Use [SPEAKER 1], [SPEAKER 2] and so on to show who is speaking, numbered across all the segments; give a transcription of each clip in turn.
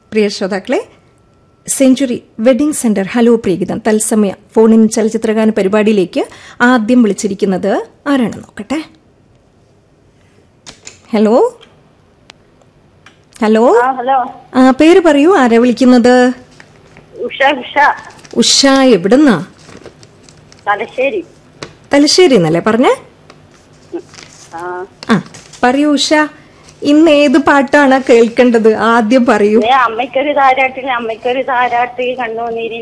[SPEAKER 1] പ്രിയ ശ്രോതാക്കളെ century wedding centre hello പ്രിയഗീതം തത്സമയ ഫോണിൻ ചലച്ചിത്രഗാന പരിപാടിയിലേക്ക് ആദ്യം വിളിച്ചിരിക്കുന്നത് ആരാണ് നോക്കട്ടെ ഹലോ ഹലോ
[SPEAKER 2] ആ ഹലോ
[SPEAKER 1] ആ പേര് പറയൂ ആരാ വിളിക്കുന്നത്
[SPEAKER 2] ഉഷ ഉഷ
[SPEAKER 1] ഉഷ എവിടുന്നാ
[SPEAKER 2] തലശ്ശേരി
[SPEAKER 1] തലശ്ശേരി എന്നല്ലേ പറഞ്ഞേ
[SPEAKER 2] ആ
[SPEAKER 1] ആ പറയൂ ഉഷ ഇന്ന് ഏത് പാട്ടാണ് കേൾക്കേണ്ടത് ആദ്യം പറയൂ
[SPEAKER 2] ഏ അമ്മയ്ക്കൊരു താരാട്ടിന് അമ്മയ്ക്കൊരു താരാട്ട് കണ്ണുനീരി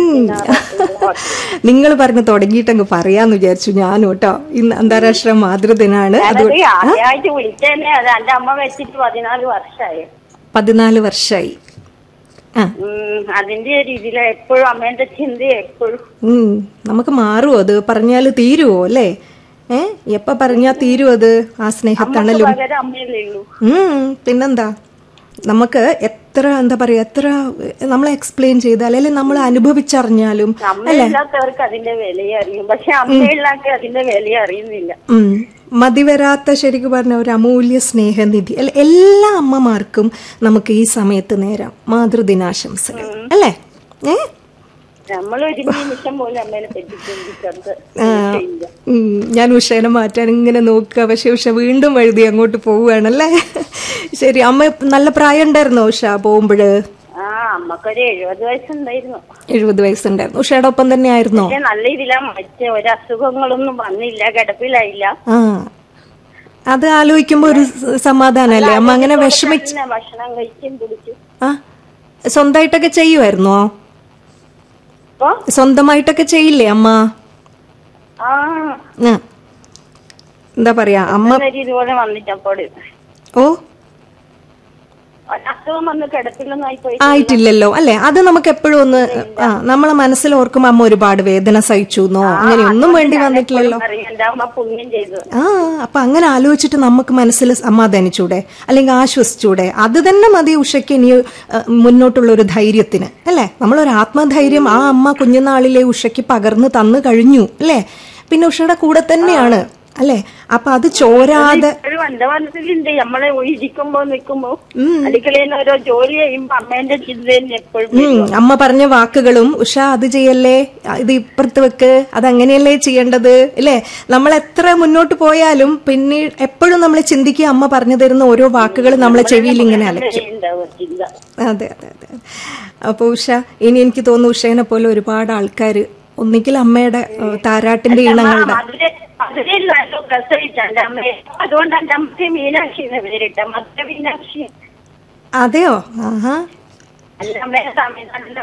[SPEAKER 1] നിങ്ങൾ പറഞ്ഞു തുടങ്ങിയിട്ടങ്ങ് പറയാന്ന് വിചാരിച്ചു ഞാനും കേട്ടോ ഇന്ന് അന്താരാഷ്ട്ര മാതൃദിനാണ്
[SPEAKER 2] ഞാനത്
[SPEAKER 1] അതുകൊണ്ട്
[SPEAKER 2] ആദ്യമായിട്ട് വിളിച്ചതന്നെ അത് എന്റെ അമ്മ വെച്ചിട്ട് പതിനാല് വർഷമായി
[SPEAKER 1] പതിനാല് വർഷമായി ആ
[SPEAKER 2] ഉം, അതിന്റെ ഒരു ഇതില് എപ്പോഴും അമ്മേന്റെ ചിന്ത എപ്പോഴും
[SPEAKER 1] ഉം, നമുക്ക് മാറുമോ അത് പറഞ്ഞാല് തീരുവോ അല്ലേ ഏ എപ്പ പറഞ്ഞാ തീരുവോ അത് ആ സ്നേഹത്തണലും
[SPEAKER 2] പകരം അമ്മയല്ലേ ഉള്ളൂ
[SPEAKER 1] ഉം, പിന്നെന്താ നമുക്ക് എത്ര എന്താ പറയാ എത്ര നമ്മൾ എക്സ്പ്ലെയിൻ ചെയ്താൽ അല്ലെങ്കിൽ നമ്മൾ അനുഭവിച്ചറിഞ്ഞാലും
[SPEAKER 2] അമ്മയില്ലാത്തവർക്ക് അതിന്റെ വിലയെ അറിയും പക്ഷെ അമ്മയില്ലാത്ത അതിന്റെ വിലയെ അറിയുന്നില്ല
[SPEAKER 1] ഉം. മതിവരാത്ത ശരിക്കും പറഞ്ഞ ഒരു അമൂല്യ സ്നേഹനിധി അല്ലെ എല്ലാ അമ്മമാർക്കും നമുക്ക് ഈ സമയത്ത് നേരാം മാതൃദിനാശംസകൾ അല്ലേ ഏ
[SPEAKER 2] നമ്മൾ ഒരു നിമിഷം പോലും അമ്മേനെ പറ്റി ചിന്തിച്ചത്
[SPEAKER 1] ആ, ഉം, ഞാൻ ഉഷേനെ മാറ്റാൻ ഇങ്ങനെ നോക്കുക പക്ഷെ ഉഷ വീണ്ടും വഴുതി അങ്ങോട്ട് പോവുകയാണല്ലേ ശരി അമ്മ നല്ല പ്രായം ഉണ്ടായിരുന്നോ ഉഷ പോകുമ്പോഴ്
[SPEAKER 2] ആ അമ്മക്കൊരു എഴുപത് വയസ്സുണ്ടായിരുന്നു
[SPEAKER 1] എഴുപത് വയസ്സുണ്ടായിരുന്നു ഉഷയുടെ ഒപ്പം തന്നെ ആയിരുന്നോ
[SPEAKER 2] പക്ഷെ നല്ല ഇതിലാ മറ്റേ ഒരു അസുഖങ്ങളൊന്നും വന്നില്ല കിടപ്പിലായില്ല
[SPEAKER 1] ആ അത് ആലോചിക്കുമ്പോ ഒരു സ- സമാധാനല്ലേ അമ്മ അങ്ങനെ വിഷമിച്ച്
[SPEAKER 2] പിന്നെ ഭക്ഷണം കഴിച്ചും കുടിച്ചു
[SPEAKER 1] ആ സ്വന്തമായിട്ടൊക്കെ ചെയ്യുമായിരുന്നോ
[SPEAKER 2] അപ്പൊ
[SPEAKER 1] സ്വന്തമായിട്ടൊക്കെ ചെയ്യില്ലേ അമ്മ
[SPEAKER 2] ആ
[SPEAKER 1] ആ. എന്താ പറയാ അമ്മ
[SPEAKER 2] ഒരു ഇതുപോലെ വന്നിട്ടപ്പോൾ
[SPEAKER 1] ഓ
[SPEAKER 2] അസുഖം വന്ന് കിടപ്പിലൊന്നും ആയിപ്പോയി
[SPEAKER 1] ആയിട്ടില്ലല്ലോ അല്ലെ അത് നമുക്ക് എപ്പോഴും ഒന്ന് ആ നമ്മളെ മനസ്സിൽ ഓർക്കുമ്പോ അമ്മ ഒരുപാട് വേദന സഹിച്ചു എന്നോ അങ്ങനെയൊന്നും വേണ്ടി വന്നിട്ടില്ലല്ലോ
[SPEAKER 2] അറിയാം എന്റെ അമ്മ പുണ്യം ചെയ്തു
[SPEAKER 1] ആ അപ്പൊ അങ്ങനെ ആലോചിച്ചിട്ട് നമുക്ക് മനസ്സിൽ സമാധാനിച്ചൂടെ അല്ലെങ്കിൽ ആശ്വസിച്ചൂടെ അത് തന്നെ മതി ഉഷയ്ക്ക് ഇനി ആ, മുന്നോട്ടുള്ള ഒരു ധൈര്യത്തിന് അല്ലെ നമ്മളൊരു ആത്മധൈര്യം ആ അമ്മ കുഞ്ഞുനാളിലെ ഉഷയ്ക്ക് പകർന്നു തന്നു കഴിഞ്ഞു അല്ലെ പിന്നെ ഉഷയുടെ കൂടെ തന്നെയാണ് അല്ലെ അപ്പൊ അത് ചോരാതെ
[SPEAKER 2] ഇപ്പോഴും എന്റെ മനസ്സിലുണ്ട് നമ്മളെ ഇരിക്കുമ്പോ നിക്കുമ്പോ അടുക്കളയിൽ നിന്ന് ഓരോ ജോലി ചെയ്യുമ്പോ അമ്മേന്റെ ചിന്ത തന്നെ എപ്പോഴും
[SPEAKER 1] ഉം, അമ്മ പറഞ്ഞ വാക്കുകളും ഉഷ അത് ചെയ്യല്ലേ ഇത് ഇപ്പുറത്ത് വെക്ക് അത് അങ്ങനെയല്ലേ ചെയ്യേണ്ടത് അല്ലേ നമ്മൾ എത്ര മുന്നോട്ട് പോയാലും പിന്നീട് എപ്പോഴും നമ്മൾ ചിന്തിക്കുക അമ്മ പറഞ്ഞു തരുന്ന ഓരോ വാക്കുകൾ നമ്മളെ ചെവിയിൽ ഇങ്ങനെ അലക്കും
[SPEAKER 2] ഉണ്ടാവും ചിന്ത
[SPEAKER 1] അതെ അതെ അതെ അപ്പൊ ഉഷ ഇനി എനിക്ക് തോന്നുന്നു ഉഷേനെ പോലെ ഒരുപാട് ആൾക്കാർ ഒന്നിക്കൽ അമ്മയുടെ ഏഹ്, താരാട്ടിന്റെ ഈണങ്ങളുടെ
[SPEAKER 2] മധുര മധുരയിലാണല്ലോ പ്രസവിച്ച എന്റെ അമ്മയെ അതുകൊണ്ട് എന്റെ അമ്മയ്ക്ക് മീനാക്ഷി എന്ന് പേരിട്ട മധുര മീനാക്ഷി
[SPEAKER 1] അതെയോ ആഹാ
[SPEAKER 2] എന്റെ അമ്മയുടെ തമിഴ്നാട്ടിലെ